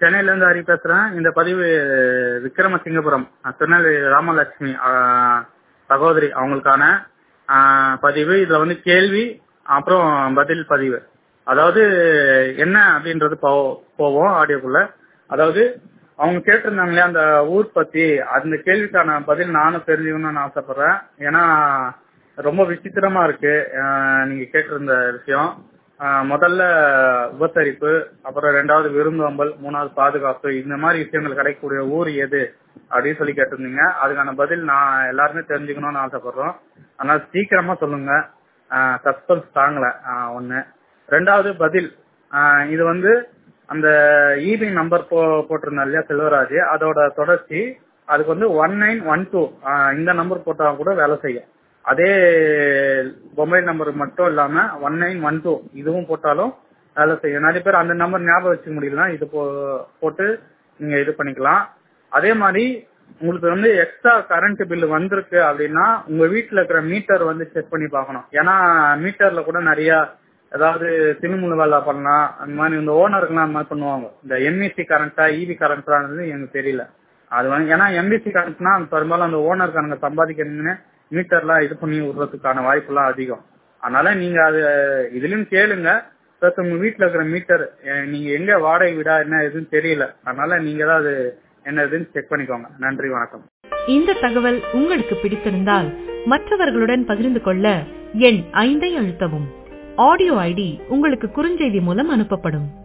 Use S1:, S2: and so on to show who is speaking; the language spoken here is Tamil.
S1: சென்னையில இருந்து ஹரி பேசுறேன் இந்த பதிவு விக்ரமசிங்கபுரம் அஹ், திருநெல்வேலி ராமலட்சுமி அஹ், சகோதரி அவங்களுக்கான அஹ், பதிவு இதுல வந்து கேள்வி அப்புறம் பதில் பதிவு அதாவது என்ன அப்படின்றது போ- போவோம் ஆடியோக்குள்ள அதாவது அவங்க கேட்டிருந்தாங்க இல்லையா அந்த ஊர் பத்தி அந்த கேள்விக்கான பதில் நானும் தெரிஞ்சுக்கணும்னு ஆசைப்படுறேன் ஏன்னா ரொம்ப விசித்திரமா இருக்கு அஹ், நீங்க கேட்டிருந்த விஷயம் ஆஹ் முதல்ல உபசரிப்பு அப்புறம் ரெண்டாவது விருந்தோம்பல் மூணாவது பாதுகாப்பு இந்த மாதிரி விஷயங்கள் கிடைக்கக்கூடிய ஊர் எது அப்படின்னு சொல்லி கேட்டிருந்தீங்க அதுக்கான பதில் நான் எல்லாருமே தெரிஞ்சுக்கணும்னு ஆசைப்படுறோம் அதனால சீக்கிரமா சொல்லுங்க சஸ்பென்ஸ் தாங்கல ஆஹ் ஒண்ணு ரெண்டாவது பதில் ஆஹ் இது வந்து அந்த இபி நம்பர் போ போட்டிருந்தா இல்லையா செல்வராஜ் அதோட தொடர்ச்சி அதுக்கு வந்து ஒன் நைன் ஒன் டூ இந்த நம்பர் போட்டா கூட வேலை செய்யும் அதே மொபைல் நம்பர் மட்டும் இல்லாம ஒன் நைன் ஒன் டூ இதுவும் போட்டாலும் வேலை செய்யும் நிறைய பேர் அந்த நம்பர் ஞாபகம் வச்சுக்க முடியலன்னா இது போ- போட்டு நீங்க இது பண்ணிக்கலாம் அதே மாதிரி உங்களுக்கு வந்து எக்ஸ்ட்ரா கரண்ட் பில் வந்திருக்கு அப்படின்னா உங்க வீட்ல இருக்கிற மீட்டர் வந்து செக் பண்ணி பார்க்கணும் ஏன்னா மீட்டர்ல கூட நிறைய ஏதாவது திணுமுழு வேலை பண்ணலாம் அந்த மாதிரி இந்த ஓனருக்குலாம் அந்த மாதிரி பண்ணுவாங்க இந்த எம்இசி கரண்டா இபி கரண்ட்டான்றது எனக்கு தெரியல அது வந்து ஏன்னா எம்பிசி கரண்ட்னா பெரும்பாலும் அந்த ஓனருக்கான சம்பாதிக்கணும்னு மீட்டர்லாம் இது பண்ணி விடுறதுக்கான வாய்ப்புலாம் அதிகம் அதனால நீங்க அது இதுலயும் கேளுங்க பிளஸ் உங்க வீட்ல இருக்கிற மீட்டர் நீங்க எங்க வாடகை வீடா என்ன எதுன்னு தெரியல அதனால நீங்க தான் அது என்ன எதுன்னு செக் பண்ணிக்கோங்க நன்றி வணக்கம்
S2: இந்த தகவல் உங்களுக்கு பிடித்திருந்தால் மற்றவர்களுடன் பகிர்ந்து கொள்ள எண் ஐந்தை அழுத்தவும் ஆடியோ ஐடி உங்களுக்கு குறுஞ்செய்தி மூலம் அனுப்பப்படும்